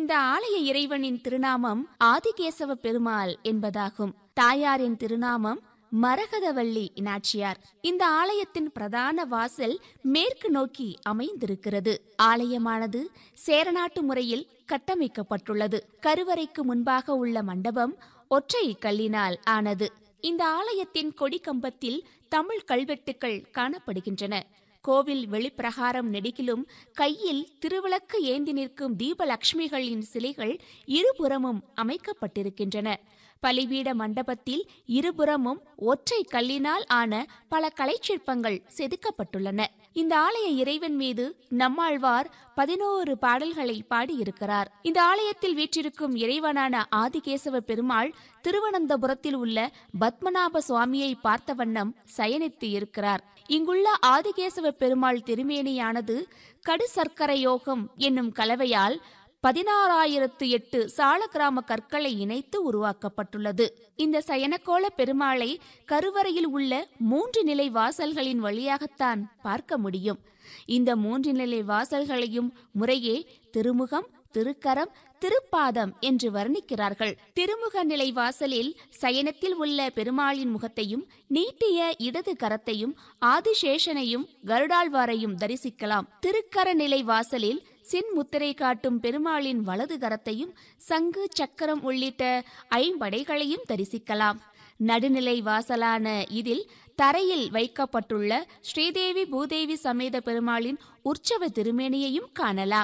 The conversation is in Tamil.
இந்த ஆலய இறைவனின் திருநாமம் ஆதிகேசவ பெருமாள் என்பதாகும் தாயாரின் திருநாமம் மரகதவள்ளி நாச்சியார் இந்த ஆலயத்தின் பிரதான வாசல் மேற்கு நோக்கி அமைந்திருக்கிறது ஆலயமானது சேரநாட்டு முறையில் கட்டமைக்கப்பட்டுள்ளது கருவறைக்கு முன்பாக உள்ள மண்டபம் ஒற்றை கல்லினால் ஆனது இந்த ஆலயத்தின் கொடிக்கம்பத்தில் தமிழ் கல்வெட்டுக்கள் காணப்படுகின்றன கோவில் வெளிப்பிரகாரம் நெடுகிலும் கையில் திருவிளக்கு ஏந்தி நிற்கும் தீபலட்சுமிகளின் சிலைகள் இருபுறமும் அமைக்கப்பட்டிருக்கின்றன பலிபீட மண்டபத்தில் இருபுறமும் ஒற்றை கல்லினால் ஆன பல கலைச்சிற்பங்கள் செதுக்கப்பட்டுள்ளன இந்த ஆலய இறைவன் மீது நம்மாழ்வார் பதினோரு பாடல்களை பாடியிருக்கிறார் இந்த ஆலயத்தில் வீற்றிருக்கும் இறைவனான ஆதிகேசவ பெருமாள் திருவனந்தபுரத்தில் உள்ள பத்மநாப சுவாமியை பார்த்த வண்ணம் சயனித்து இருக்கிறார் இங்குள்ள ஆதிகேசவ பெருமாள் திருமேனியானது கடு சர்க்கரை யோகம் என்னும் கலவையால் பதினாறாயிரத்து எட்டு சாலக்கிராம கற்களை இணைத்து உருவாக்கப்பட்டுள்ளது இந்த சயனக்கோள பெருமாளை கருவறையில் உள்ள மூன்று நிலை வாசல்களின் வழியாகத்தான் பார்க்க முடியும் இந்த மூன்று நிலை வாசல்களையும் முறையே திருமுகம் திருக்கரம் திருப்பாதம் என்று வர்ணிக்கிறார்கள் திருமுக நிலை வாசலில் சயனத்தில் உள்ள பெருமாளின் முகத்தையும் நீட்டிய இடது கரத்தையும் ஆதிசேஷனையும் கருடாழ்வாரையும் தரிசிக்கலாம் திருக்கர நிலை வாசலில் சின்முத்திரை காட்டும் பெருமாளின் வலது கரத்தையும் சங்கு சக்கரம் உள்ளிட்ட ஐம்படைகளையும் தரிசிக்கலாம் நடுநிலை வாசலான இதில் தரையில் வைக்கப்பட்டுள்ள ஸ்ரீதேவி பூதேவி சமேத பெருமாளின் உற்சவ திருமேனியையும் காணலாம்